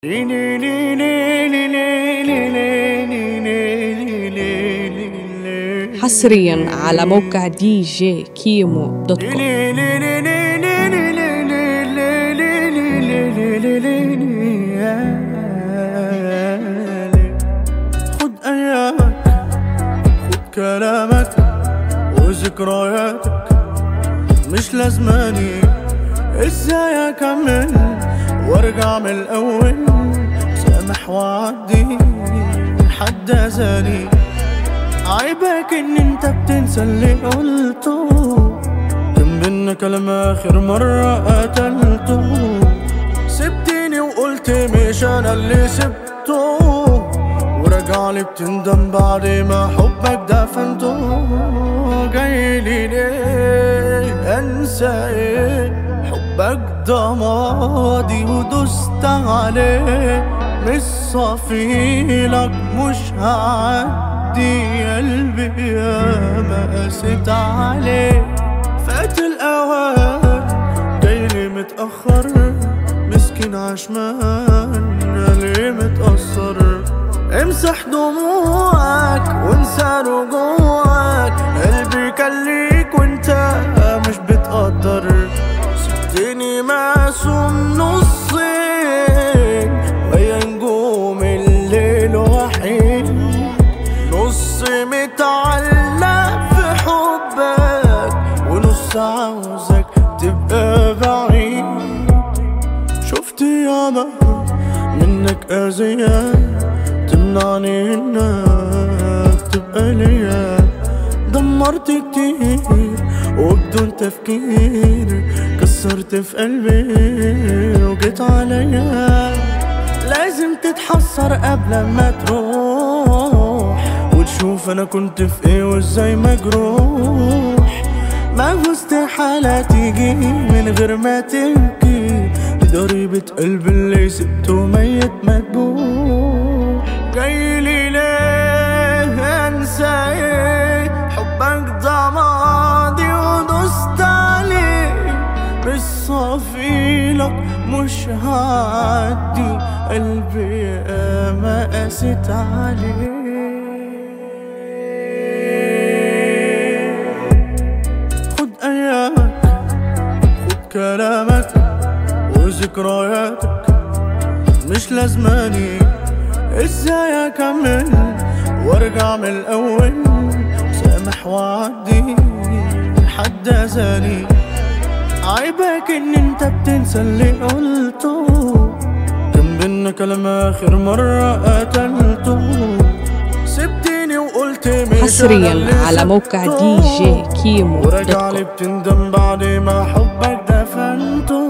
حصريا على موقع دي جي كيمو دوت كوم خد ايامك خد كلامك وذكرياتك مش لازماني ازاي اكمل وارجع من الاول سامح وعدي حد اذاني عيبك ان انت بتنسى اللي قلته كان بينا كلام اخر مرة قتلته سبتني وقلت مش انا اللي سبته ورجع لي بتندم بعد ما حبك دفنته جاي لي ليه انسى ايه حبك ده ماضي ودست عليه مش صفيلك مش هعدي قلبي يا ما قست عليه فات الاوان جاي لي متاخر مسكين عشمان ليه متاثر امسح دموعك وانسى رجوعك قلبي كان ليك وانت مش بتقدر سبتني مقسوم نصين ويا نجوم الليل وحيد نص متعلق في حبك ونص عاوزك تبقى بعيد شفت ياما منك أذية تمنعني انك تبقى ليا دمرت كتير وبدون تفكير كسرت في قلبي وجيت عليا لازم تتحسر قبل ما تروح وتشوف انا كنت في ايه وازاي مجروح ما هو استحالة تيجي من غير ما تبكي لضريبة قلب اللي سبته ميت مدبوح جاي لي ليه انسى ايه حبك ده ماضي ودوست عليه مش صافيلك مش هعدي قلبي يا ما قست عليه خد ايامك خد كلامك وذكرياتك مش لازماني ازاي اكمل وارجع من الاول سامح وعدي حد اذاني عيبك ان انت بتنسى اللي قلته كان بينا كلام اخر مرة قتلته سبتني وقلت مش أنا حصريا اللي على موقع سبته. دي جي كيمو دوت ورجع كوم لي بتندم بعد ما حبك دفنته